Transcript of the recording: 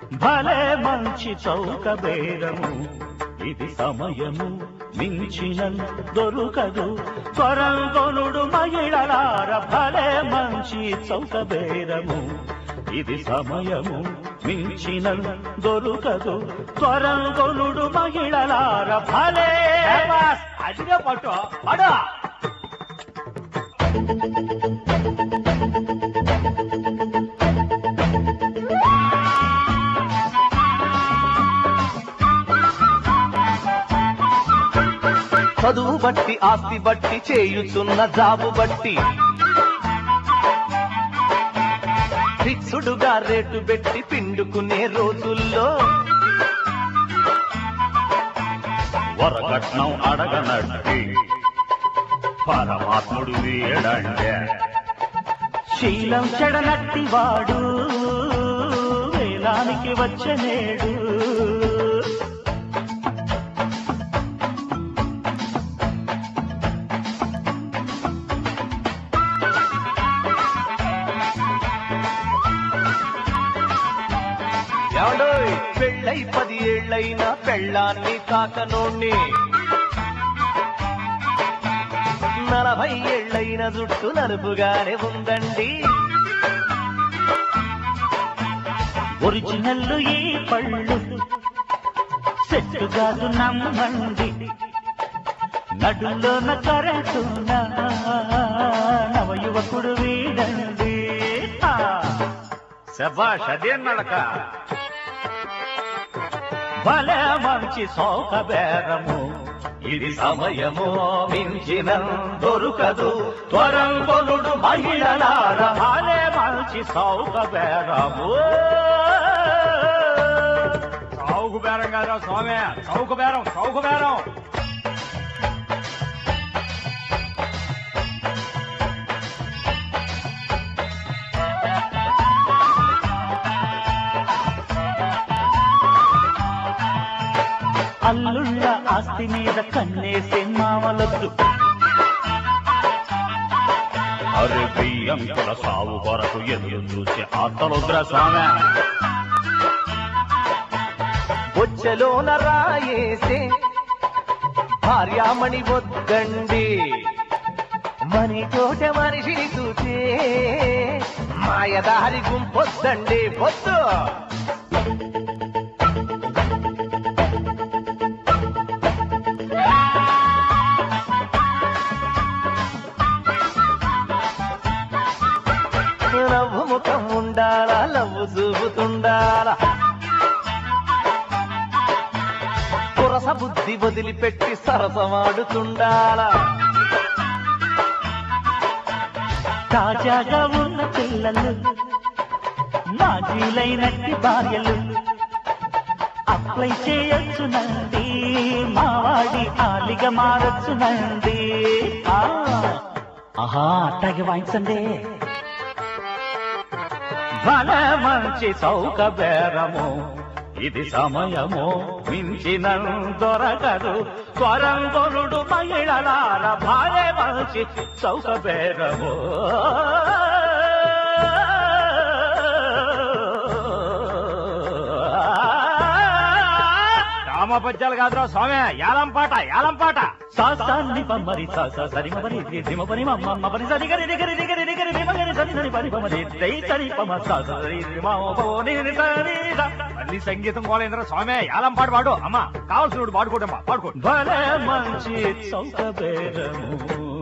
భలే మంచి చౌక బేరము ఇది సమయము మించిన దొరుకదు కొరంగొనుడు మహిళలార భలే మంచి చౌక బేరము ఇది సమయము మించిన దొరుకదు కొరంగొనుడు మహిళలార భలే అదిగా పట్టు పడు చదువు బట్టి ఆస్తి బట్టి చేయుచున్న జాబు బట్టి ఫిక్సుడుగా రేటు పెట్టి పిండుకునే రోజుల్లో వరకట్నం అడగనట్టి పరమాత్ముడు వీడంటే శీలం చెడనట్టి వాడు వేలానికి వచ్చనేడు ఏమండోయ్ పెళ్ళై పది ఏళ్ళైనా పెళ్ళాన్ని తాకనోణ్ణి నలభై ఏళ్ళైన జుట్టు నలుపుగానే ఉందండి ఒరిజినల్ ఈ పళ్ళు సెట్టు కాదు నమ్మండి నడులోన కరెంటున్న నవ యువకుడు వీడండి ఆ. శబాష్ అదేం నడక భలే మంచి సోక బేరము ఇది సమయము మించిన దొరుకదు త్వరంగొలుడు మహిళలార భలే మంచి సౌక బేరము చౌకు బేరం కాదురా స్వామి చౌకు బేరం చౌకు బేరం అల్లుళ్ళ ఆస్తి మీద కన్నేసే మామలొద్దు అరే బియ్యంకుల సాగు కొరకు ఎదురు చూసే ఆతలుద్ర స్వామి బొచ్చలోన రాయేసే భార్యామణి వద్దండి మని తోట మనిషిని చూసే మాయదారి గుంపొద్దండి వద్దు నవ్వు ముఖం ఉండాలా నవ్వు చూపుతుండాలా పురస బుద్ధి వదిలిపెట్టి సరసమాడుతుండాలా తాజాగా ఉన్న పిల్లలు నాజీలైనట్టి భార్యలు అప్లై చేయొచ్చునండి మావాడి ఆలిగా మారొచ్చునండి ఆ, ఆహా అట్టాగే వాయించండి భల మంచి సౌక బేరము ఇది సమయము మించిన దొరకదు త్వరంగొనుడు మహిళలార భార్య మంచి సౌక బేరము రామపద్యాలు కాదురా స్వామి యాలం పాట యాలం పాట సాసాన్ని పమ్మరి సాసా సరి మమరి రిమ పని మమ్మ మమరి సరి గరి గరి గరి గరి రిమ గరి సరి సరి పని పమరి దై సరి పమ సాసా సరి రిమ ఓ పో ని ని సరి ద. మళ్ళీ సంగీతం కోలేంద్ర స్వామి యాలం పాట పాడు అమ్మా కావాల్సిన పాడుకోటమ్మా పాడుకో భలే మంచి చౌక బేరము